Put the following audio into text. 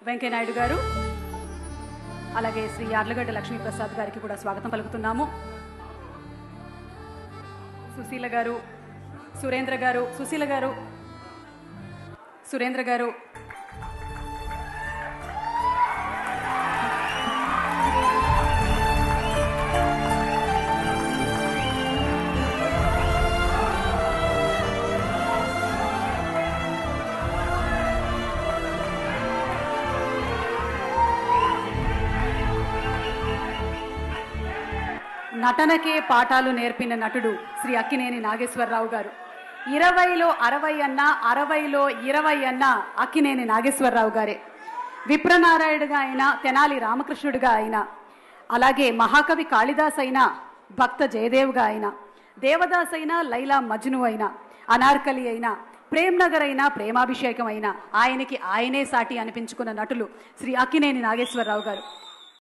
వెంకయ్యనాయుడు గారు అలాగే శ్రీ యార్లగడ్డ లక్ష్మీప్రసాద్ గారికి కూడా స్వాగతం పలుకుతున్నాము సుశీల గారు సురేంద్ర గారు సుశీల గారు సురేంద్ర గారు నటనకే పాఠాలు నేర్పిన నటుడు శ్రీ అక్కినేని నాగేశ్వరరావు గారు ఇరవైలో అరవై అన్న అరవైలో ఇరవై అన్న అక్కినేని నాగేశ్వరరావు గారే విప్రనారాయణుడిగా అయినా తెనాలి రామకృష్ణుడిగా అయినా అలాగే మహాకవి కాళిదాస్ అయినా భక్త జయదేవ్గా అయినా దేవదాస్ అయినా లైలా మజ్ను అయినా అనార్కలి అయినా ప్రేమ్ నగర్ అయినా ప్రేమాభిషేకం అయినా ఆయనకి ఆయనే సాటి అనిపించుకున్న నటులు శ్రీ అక్కినేని నాగేశ్వరరావు గారు